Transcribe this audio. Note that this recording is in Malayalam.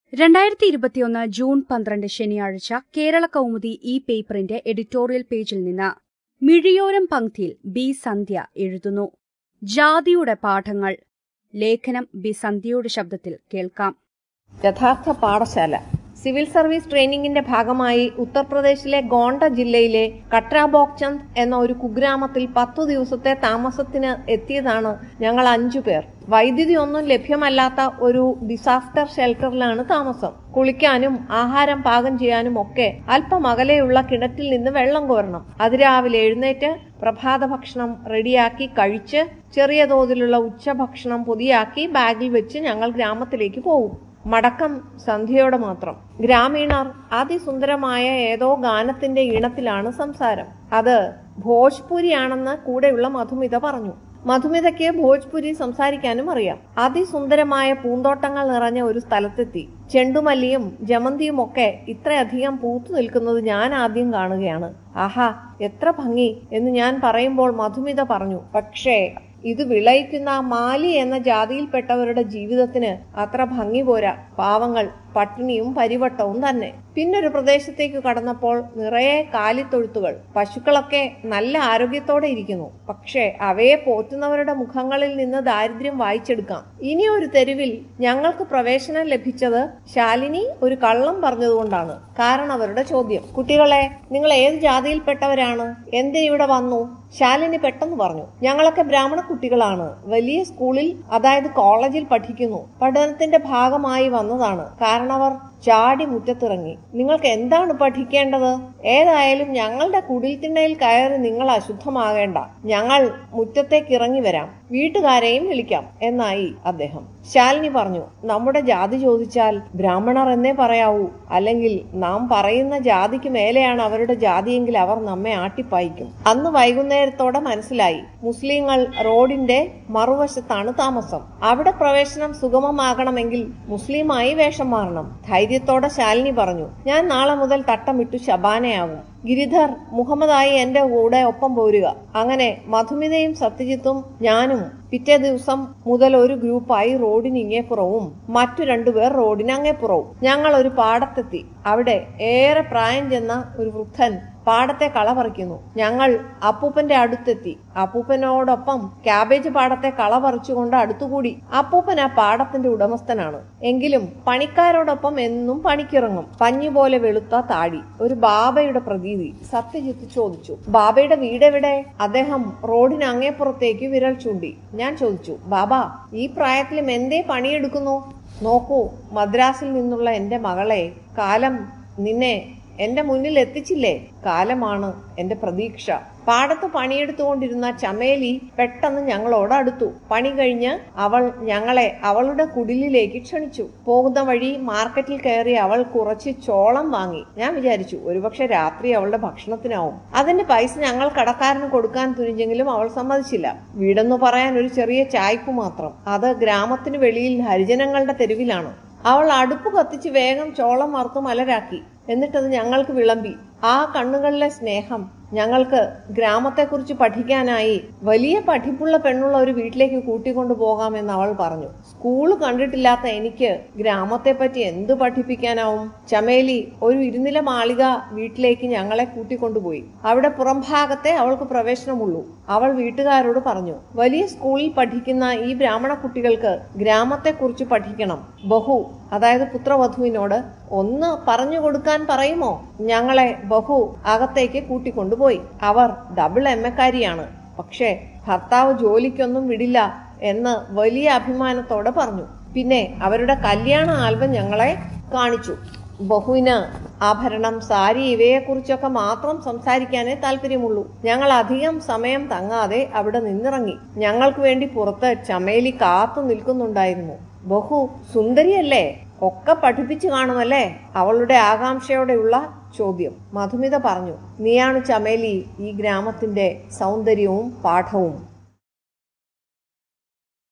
രണ്ടായിരത്തി ഇരുപത്തിയൊന്ന് ജൂൺ പന്ത്രണ്ട് ശനിയാഴ്ച കേരള കൗമുദി ഈ പേപ്പറിന്റെ എഡിറ്റോറിയൽ പേജിൽ നിന്ന് മിഴിയോരം പങ്ക്തിയിൽ ബി സന്ധ്യ എഴുതുന്നു ജാതിയുടെ പാഠങ്ങൾ ലേഖനം ബി സന്ധ്യയുടെ ശബ്ദത്തിൽ കേൾക്കാം യഥാർത്ഥ പാഠശാല സിവിൽ സർവീസ് ട്രെയിനിങ്ങിന്റെ ഭാഗമായി ഉത്തർപ്രദേശിലെ ഗോണ്ട ജില്ലയിലെ കട്രാബോക്ചന്ദ് എന്ന ഒരു കുഗ്രാമത്തിൽ പത്തു ദിവസത്തെ താമസത്തിന് എത്തിയതാണ് ഞങ്ങൾ അഞ്ചു പേർ വൈദ്യുതി ഒന്നും ലഭ്യമല്ലാത്ത ഒരു ഡിസാസ്റ്റർ ഷെൽട്ടറിലാണ് താമസം കുളിക്കാനും ആഹാരം പാകം ചെയ്യാനും ഒക്കെ അല്പം അകലെയുള്ള കിണറ്റിൽ നിന്ന് വെള്ളം കോരണം അതിരാവിലെ എഴുന്നേറ്റ് പ്രഭാത ഭക്ഷണം റെഡിയാക്കി കഴിച്ച് ചെറിയ തോതിലുള്ള ഉച്ചഭക്ഷണം പൊതിയാക്കി ബാഗിൽ വെച്ച് ഞങ്ങൾ ഗ്രാമത്തിലേക്ക് പോകും മടക്കം സന്ധ്യയോടെ മാത്രം ഗ്രാമീണർ അതിസുന്ദരമായ ഏതോ ഗാനത്തിന്റെ ഈണത്തിലാണ് സംസാരം അത് ഭോജ്പുരിയാണെന്ന് കൂടെയുള്ള മധുമിത പറഞ്ഞു മധുമിതയ്ക്ക് ഭോജ്പുരി സംസാരിക്കാനും അറിയാം അതിസുന്ദരമായ പൂന്തോട്ടങ്ങൾ നിറഞ്ഞ ഒരു സ്ഥലത്തെത്തി ചെണ്ടുമല്ലിയും ജമന്തിയും ഒക്കെ ഇത്രയധികം പൂത്തു നിൽക്കുന്നത് ഞാൻ ആദ്യം കാണുകയാണ് ആഹാ എത്ര ഭംഗി എന്ന് ഞാൻ പറയുമ്പോൾ മധുമിത പറഞ്ഞു പക്ഷേ ഇത് വിളയിക്കുന്ന മാലി എന്ന ജാതിയിൽപ്പെട്ടവരുടെ ജീവിതത്തിന് അത്ര ഭംഗി പോരാ പാവങ്ങൾ പട്ടിണിയും പരിവട്ടവും തന്നെ പിന്നൊരു പ്രദേശത്തേക്ക് കടന്നപ്പോൾ നിറയെ കാലിത്തൊഴുത്തുകൾ പശുക്കളൊക്കെ നല്ല ആരോഗ്യത്തോടെ ഇരിക്കുന്നു പക്ഷേ അവയെ പോറ്റുന്നവരുടെ മുഖങ്ങളിൽ നിന്ന് ദാരിദ്ര്യം വായിച്ചെടുക്കാം ഇനി ഒരു തെരുവിൽ ഞങ്ങൾക്ക് പ്രവേശനം ലഭിച്ചത് ശാലിനി ഒരു കള്ളം പറഞ്ഞതുകൊണ്ടാണ് കാരണം അവരുടെ ചോദ്യം കുട്ടികളെ നിങ്ങൾ ഏത് ജാതിയിൽപ്പെട്ടവരാണ് എന്തിന് ഇവിടെ വന്നു ശാലിനി പെട്ടെന്ന് പറഞ്ഞു ഞങ്ങളൊക്കെ ബ്രാഹ്മണ കുട്ടികളാണ് വലിയ സ്കൂളിൽ അതായത് കോളേജിൽ പഠിക്കുന്നു പഠനത്തിന്റെ ഭാഗമായി വന്നതാണ് കാരണം അവർ ചാടി മുറ്റത്തിറങ്ങി നിങ്ങൾക്ക് എന്താണ് പഠിക്കേണ്ടത് ഏതായാലും ഞങ്ങളുടെ കുടിൽ തിണ്ണയിൽ കയറി നിങ്ങൾ അശുദ്ധമാകേണ്ട ഞങ്ങൾ മുറ്റത്തേക്ക് ഇറങ്ങി വരാം വീട്ടുകാരെയും വിളിക്കാം എന്നായി അദ്ദേഹം ശാലിനി പറഞ്ഞു നമ്മുടെ ജാതി ചോദിച്ചാൽ ബ്രാഹ്മണർ എന്നേ പറയാവൂ അല്ലെങ്കിൽ നാം പറയുന്ന ജാതിക്ക് മേലെയാണ് അവരുടെ ജാതിയെങ്കിൽ അവർ നമ്മെ ആട്ടിപ്പായിക്കും അന്ന് വൈകുന്നേരത്തോടെ മനസ്സിലായി മുസ്ലിങ്ങൾ റോഡിന്റെ മറുവശത്താണ് താമസം അവിടെ പ്രവേശനം സുഗമമാകണമെങ്കിൽ മുസ്ലിമായി വേഷം മാറണം ധൈര്യത്തോടെ ശാലിനി പറഞ്ഞു ഞാൻ നാളെ മുതൽ തട്ടമിട്ടു ശബാനയാകും ഗിരിധർ മുഹമ്മദായി എന്റെ കൂടെ ഒപ്പം പോരുക അങ്ങനെ മധുമിതയും സത്യജിത്തും ഞാനും പിറ്റേ ദിവസം മുതൽ ഒരു ഗ്രൂപ്പായി റോഡിന് ഇങ്ങേപ്പുറവും മറ്റു രണ്ടുപേർ റോഡിന് അങ്ങേപ്പുറവും ഞങ്ങൾ ഒരു പാടത്തെത്തി അവിടെ ഏറെ പ്രായം ചെന്ന ഒരു വൃദ്ധൻ പാടത്തെ കള പറിക്കുന്നു ഞങ്ങൾ അപ്പൂപ്പന്റെ അടുത്തെത്തി അപ്പൂപ്പനോടൊപ്പം ക്യാബേജ് പാടത്തെ കള പറിച്ചുകൊണ്ട് അടുത്തുകൂടി അപ്പൂപ്പൻ ആ പാടത്തിന്റെ ഉടമസ്ഥനാണ് എങ്കിലും പണിക്കാരോടൊപ്പം എന്നും പണിക്കിറങ്ങും പഞ്ഞു പോലെ വെളുത്ത താടി ഒരു ബാബയുടെ പ്രതീതി സത്യജിത്ത് ചോദിച്ചു ബാബയുടെ വീടെവിടെ അദ്ദേഹം റോഡിന് അങ്ങേപ്പുറത്തേക്ക് വിരൽ ചൂണ്ടി ഞാൻ ചോദിച്ചു ബാബ ഈ പ്രായത്തിലും എന്തേ പണിയെടുക്കുന്നു നോക്കൂ മദ്രാസിൽ നിന്നുള്ള എന്റെ മകളെ കാലം നിന്നെ എന്റെ മുന്നിൽ എത്തിച്ചില്ലേ കാലമാണ് എന്റെ പ്രതീക്ഷ പാടത്ത് പണിയെടുത്തുകൊണ്ടിരുന്ന ചമേലി പെട്ടെന്ന് ഞങ്ങളോട് അടുത്തു പണി കഴിഞ്ഞ് അവൾ ഞങ്ങളെ അവളുടെ കുടിലിലേക്ക് ക്ഷണിച്ചു പോകുന്ന വഴി മാർക്കറ്റിൽ കയറി അവൾ കുറച്ച് ചോളം വാങ്ങി ഞാൻ വിചാരിച്ചു ഒരുപക്ഷെ രാത്രി അവളുടെ ഭക്ഷണത്തിനാവും അതിന്റെ പൈസ ഞങ്ങൾ കടക്കാരന് കൊടുക്കാൻ തുനിഞ്ഞെങ്കിലും അവൾ സമ്മതിച്ചില്ല വീടെന്ന് പറയാൻ ഒരു ചെറിയ ചായ്പ് മാത്രം അത് ഗ്രാമത്തിന് വെളിയിൽ ഹരിജനങ്ങളുടെ തെരുവിലാണ് അവൾ അടുപ്പ് കത്തിച്ച് വേഗം ചോളം വറുത്ത് മലരാക്കി എന്നിട്ടത് ഞങ്ങൾക്ക് വിളമ്പി ആ കണ്ണുകളിലെ സ്നേഹം ഞങ്ങൾക്ക് ഗ്രാമത്തെക്കുറിച്ച് പഠിക്കാനായി വലിയ പഠിപ്പുള്ള പെണ്ണുള്ള ഒരു വീട്ടിലേക്ക് കൂട്ടിക്കൊണ്ടു പോകാമെന്ന് അവൾ പറഞ്ഞു സ്കൂൾ കണ്ടിട്ടില്ലാത്ത എനിക്ക് ഗ്രാമത്തെ പറ്റി എന്ത് പഠിപ്പിക്കാനാവും ചമേലി ഒരു ഇരുനില മാളിക വീട്ടിലേക്ക് ഞങ്ങളെ കൂട്ടിക്കൊണ്ടുപോയി അവിടെ പുറംഭാഗത്തെ അവൾക്ക് പ്രവേശനമുള്ളൂ അവൾ വീട്ടുകാരോട് പറഞ്ഞു വലിയ സ്കൂളിൽ പഠിക്കുന്ന ഈ ബ്രാഹ്മണ കുട്ടികൾക്ക് ഗ്രാമത്തെക്കുറിച്ച് പഠിക്കണം ബഹു അതായത് പുത്രവധുവിനോട് ഒന്ന് പറഞ്ഞു കൊടുക്കാൻ പറയുമോ ഞങ്ങളെ ബഹു അകത്തേക്ക് കൂട്ടിക്കൊണ്ടുപോയി അവർ ഡബിൾ എം എക്കാരിയാണ് പക്ഷേ ഭർത്താവ് ജോലിക്കൊന്നും വിടില്ല എന്ന് വലിയ അഭിമാനത്തോടെ പറഞ്ഞു പിന്നെ അവരുടെ കല്യാണ ആൽബം ഞങ്ങളെ കാണിച്ചു ബഹുവിന് ആഭരണം സാരി ഇവയെക്കുറിച്ചൊക്കെ മാത്രം സംസാരിക്കാനേ താല്പര്യമുള്ളൂ ഞങ്ങൾ അധികം സമയം തങ്ങാതെ അവിടെ നിന്നിറങ്ങി ഞങ്ങൾക്ക് വേണ്ടി പുറത്ത് ചമേലി കാത്തു നിൽക്കുന്നുണ്ടായിരുന്നു ബഹു സുന്ദരിയല്ലേ ഒക്കെ പഠിപ്പിച്ചു കാണുമല്ലേ അവളുടെ ആകാംക്ഷയോടെയുള്ള ചോദ്യം മധുമിത പറഞ്ഞു നീയാണ് ചമേലി ഈ ഗ്രാമത്തിന്റെ സൗന്ദര്യവും പാഠവും